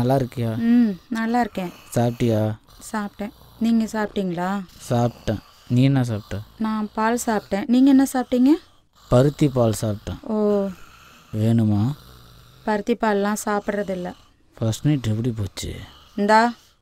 நல்லா இருக்கியா ம் நல்லா இருக்கேன் சாப்பிட்டியா சாப்பிட்டேன் நீங்கள் சாப்பிட்டீங்களா சாப்பிட்டேன் நீ என்ன சாப்பிட்ட நான் பால் சாப்பிட்டேன் நீங்கள் என்ன சாப்பிட்டீங்க பருத்தி பால் சாப்பிட்டேன் ஓ வேணுமா பருத்தி பால்லாம் சாப்பிட்றதில்ல ஃபர்ஸ்ட் நைட் எப்படி போச்சு இந்தா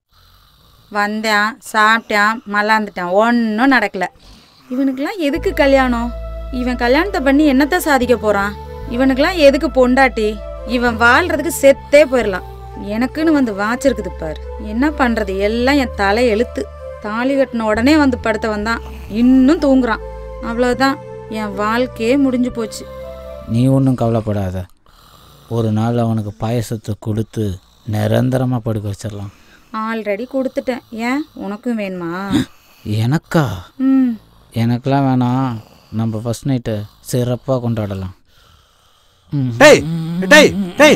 வந்தேன் சாப்பிட்டேன் மல்லாந்துட்டேன் ஒன்றும் நடக்கல இவனுக்கெல்லாம் எதுக்கு கல்யாணம் இவன் கல்யாணத்தை பண்ணி என்னத்த சாதிக்க போகிறான் இவனுக்கெல்லாம் எதுக்கு பொண்டாட்டி இவன் வாழ்றதுக்கு செத்தே போயிடலாம் எனக்குன்னு வந்து வாச்சிருக்குது பாரு என்ன பண்ணுறது எல்லாம் என் தலை எழுத்து தாலி கட்டின உடனே வந்து படுத்த வந்தான் இன்னும் தூங்குறான் அவ்வளோதான் என் வாழ்க்கையே முடிஞ்சு போச்சு நீ ஒன்றும் கவலைப்படாத ஒரு நாள் அவனுக்கு பாயசத்தை கொடுத்து நிரந்தரமாக படுக்க வச்சிடலாம் ஆல்ரெடி கொடுத்துட்டேன் ஏன் உனக்கும் வேணுமா எனக்கா ம் எனக்கெல்லாம் வேணாம் நம்ம ஃபர்ஸ்ட் நைட்டை சிறப்பாக கொண்டாடலாம் ம் டேய் டேய் டேய்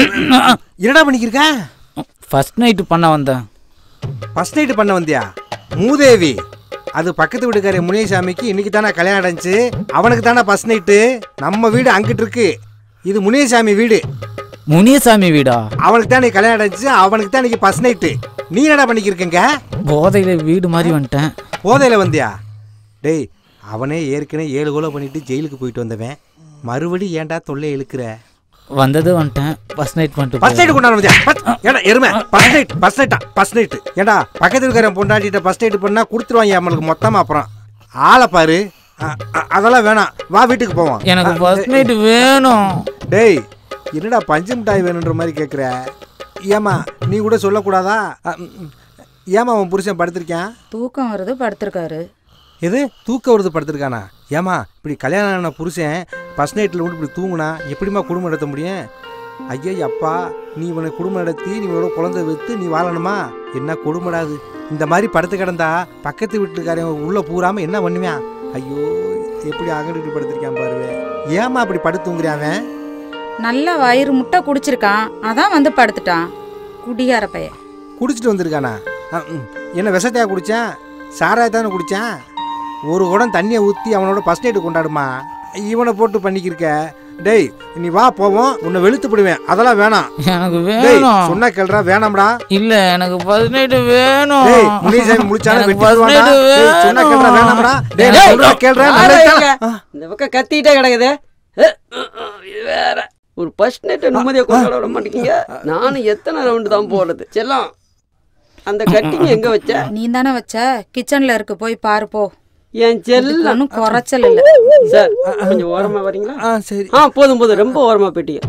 என்னடா பண்ணிக்கிருக்க ஃபர்ஸ்ட் நைட்டு பண்ண வந்தேன் ஃபர்ஸ்ட் நைட்டு பண்ண வந்தியா மூதேவி அது பக்கத்து வீட்டுக்கார முனியசாமிக்கு இன்னைக்கு தானே கல்யாணம் அடைஞ்சு அவனுக்கு தானே ஃபர்ஸ்ட் நைட்டு நம்ம வீடு அங்கிட்டு இருக்கு இது முனியசாமி வீடு முனியசாமி வீடா அவனுக்கு தான் நீ கல்யாணம் அடைஞ்சு அவனுக்கு தான் இன்னைக்கு ஃபர்ஸ்ட் நைட்டு நீ என்னடா பண்ணிக்கிருக்கங்க போதையில் வீடு மாதிரி வந்துட்டேன் போதையில் வந்தியா டேய் அவனே ஏற்கனவே ஏழு கோலை பண்ணிட்டு ஜெயிலுக்கு போயிட்டு வந்தவன் மறுபடி ஏன்டா தொல்லை இழுக்கிற வந்தது வந்துட்டேன் ஃபர்ஸ்ட் நைட் பண்ணிட்டு ஃபர்ஸ்ட் நைட் கொண்டாட வந்தியா First- ஏடா எருமை ஃபர்ஸ்ட் நைட் ஃபர்ஸ்ட் நைட்டா ஃபர்ஸ்ட் நைட் ஏடா பக்கத்துல இருக்கிற பொண்டாட்டிட்ட ஃபர்ஸ்ட் நைட் பண்ணா கொடுத்துருவாங்க நம்மளுக்கு மொத்தமா அப்புறம் ஆளை பாரு அ- அ- அதெல்லாம் வேணாம் வா வீட்டுக்கு போவோம் எனக்கு ஃபர்ஸ்ட் நைட் வேணும் டேய் என்னடா பஞ்சு மிட்டாய் வேணுன்ற மாதிரி கேட்குற ஏமா நீ கூட சொல்லக்கூடாதா அ, ம், ம். ஏம்மா அவன் புருஷன் படுத்திருக்கான் தூக்கம் வருது படுத்திருக்காரு எது தூக்க வருது படுத்திருக்கானா ஏமா இப்படி கல்யாணம் ஆன புருஷன் ஃபர்ஸ்ட் நைட்டில் வந்து இப்படி தூங்குனா எப்படிம்மா குடும்பம் நடத்த முடியும் ஐயா அப்பா நீ இவனை குடும்பம் நடத்தி நீ இவனோட குழந்தை வைத்து நீ வாழணுமா என்ன கொடுமடாது இந்த மாதிரி படுத்து கிடந்தா பக்கத்து வீட்டுக்காரன் உள்ள பூராம என்ன பண்ணுவான் ஐயோ எப்படி அகண்டுட்டு படுத்திருக்கான் பாருவே ஏமா அப்படி படுத்து தூங்குறான் அவன் நல்லா வயிறு முட்டை குடிச்சிருக்கான் அதான் வந்து படுத்துட்டான் குடிகார பையன் குடிச்சிட்டு வந்திருக்கானா அ, ம். என்ன விஷத்தையா குடித்தேன் சாராய தானே குடித்தேன் ஒரு குடம் தண்ணியை ஊற்றி அவனோட ஃபஸ்ட் நைட்டு கொண்டாடுமா இவனை போட்டு பண்ணிக்கிருக்க டேய் நீ வா போவோம் உன்னை வெளுத்து போடுவேன் அதெல்லாம் வேணாம் எனக்கு டேய் வேணும் சொன்னா கேள்றா வேணாம்டா இல்ல எனக்கு ஃபர்ஸ்ட் நைட் வேணும் டேய் முனிசாமி முடிச்சாலும் எனக்கு வெட்டி first போடுவான்டா. night டேய், சொன்னா கேள்றா வேணும். வேணாம்டா டேய் டேய், நான் சொல்றத கேள்றா யாரா நல்லது இவங்க? தானே? ஆ. இந்த பக்கம் கத்திட்டே கிடக்குது அஹ், அஹ், அஹ், இது வேற ஒரு ஃபர்ஸ்ட் நைட்டை நிம்மதியாக கொண்டாட விட மாட்டேங்க நானும் எத்தனை ரவுண்டு தான் போடுறது செல்லம் அந்த கட்டிங் எங்க வச்ச நீ தானே வச்ச கிச்சன்ல இருக்கு போய் பாரு போ என் செல்லம் ஒன்றும் குறைச்சல் இல்லை சார் கொஞ்சம் ஓரமா வரீங்களா ஆ சரி ஆ போதும் போதும் ரொம்ப ஓரமா போயிட்டீங்க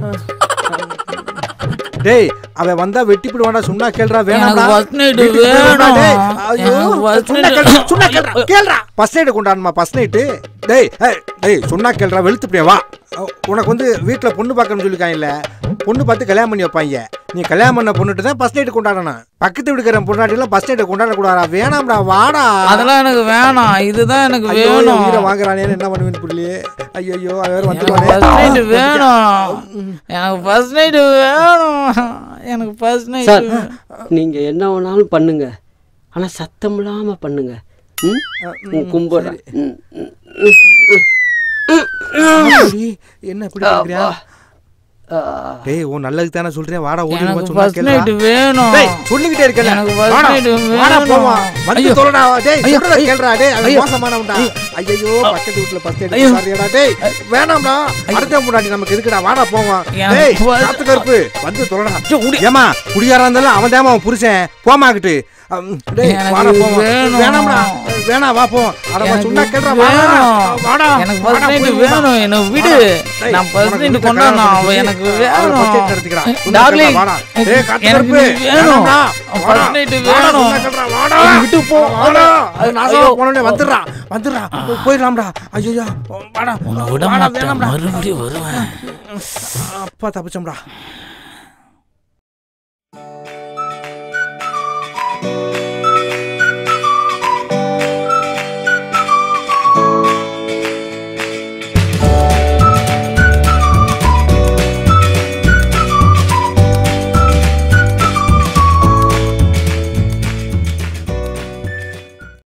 டேய் அவன் வந்தா வெட்டி போடுவான்டா சொன்னா கேள்றா எனக்கு வேணாம்டா first night வெட்டி போடுவான்டா, வேணும். டேய். ஐயோ எனக்கு first சொன்னா night- கேள்றா, சொன்னா கேள்றா கேள்றா ஃபர்ஸ்ட் நைட் கொண்டாடணுமா ஃபர்ஸ்ட் நைட்டு டேய் ஏய், டேய் சொன்னா கேள்றா வெளுத்துப்பிடியா வா அஹ், உனக்கு வந்து வீட்டில் பொண்ணு பார்க்கணும்னு சொல்லிருக்காங்கல்ல பொண்ணு பார்த்து கல்யாணம் பண்ணி வைப்பாங்க நீ கல்யாணம் பண்ண பொண்ணுட்டு தான் ஃபர்ஸ்ட் நைட் கொண்டாடணும் பக்கத்து வீட்டுக்கிற பொண்ணாட்டிலாம் ஃபர்ஸ்ட் நைட் கொண்டாடக்கூடாதா வேணாம்டா வாடா அதெல்லாம் எனக்கு வேணாம் இதுதான் எனக்கு ஐயோ வேணும் உயிரை வாங்குறானேன்னு என்ன பண்ணுவேன்னு புரியலையே ஐயோ அவன் வேற எனக்கு வந்துருவானே ஃபர்ஸ்ட் நைட் வேணும் எனக்கு ஃபர்ஸ்ட் நைட் வேணும் எனக்கு ஃபர்ஸ்ட் நைட் சார் நீங்க என்ன வேணாலும் பண்ணுங்க ஆனா சத்தம் இல்லாம பண்ணுங்க ம்? உன் கும்பிடுறேன் ம், ம், ம், ம். சரி, என்ன இப்படி பார்க்குறியா ஆ. டேய் உன் நல்லதுக்கு தானே சொல்றேன் வாடா ஓடி எனக்கு சொன்னா ஃபர்ஸ்ட் கேளுடா. நைட் வேணும் டேய் சொல்லிக்கிட்டே இருக்கல எனக்கு first வாடா night வாடா வேணும். போவோம் வந்து ஐயோ. தொலைடா டேய் ஐயோ, சொல்றத ஐயோ. கேளுடா டேய் அவன் ஐயோ. மோசமானவன்டா ஐயோ பக்கத்து வீட்ல ஃபர்ஸ்ட் ஐயோ. எய்ட் சாரியாடா டேய் வேணாம்டா அடுத்த முன்னாடி நமக்கு எதுக்குடா வாடா போவோம் எனக்கு டேய் first- காத்து கருப்பு வந்து தொலைடா ஏமா குடியாரா இருந்தாலும் அவன் தான் அவன் புருஷன் போமாக்கிட்டு அம், டேய் எனக்கு வாடா போவோம் வேணும். வேணாம்டா வேணாம் வா போவோம் அட வா, எனக்கு சொன்னா கேளுடா வாடா வேணும். வாடா எனக்கு ஃபர்ஸ்ட் வாடா, நைட் போய் வேணும் எனக்கு விடு டேய், நான் ஃபர்ஸ்ட் உனக்கு நைட் வீட்டுல கொண்டாடணும் கல்யாணம் அவன் பண்ணி எனக்கு அவளை first date வேணும் நடத்திக்கிறான். சொன்னா டார்லிங் கேளுடா, வாடா. டேய், காத்து எனக்கு கருப்பு, நீ வேணும் வேணாம்டா. ஃபர்ஸ்ட் வாடா. நைட் வாடா, வேணும் சொன்னா கேளுடா, வாடா. என்னை விட்டு போ வாடா. அது நாசமா ஐயோ. போனோடனே வந்துடுறா வந்துடுறா போயிடலாம்டா ஐயோ வாடா உன்னை விட வாடா, மாட்டேன் வேணாம்டா. மறுபடியும் வருவேன் அப்பா தப்பிச்சோம்டா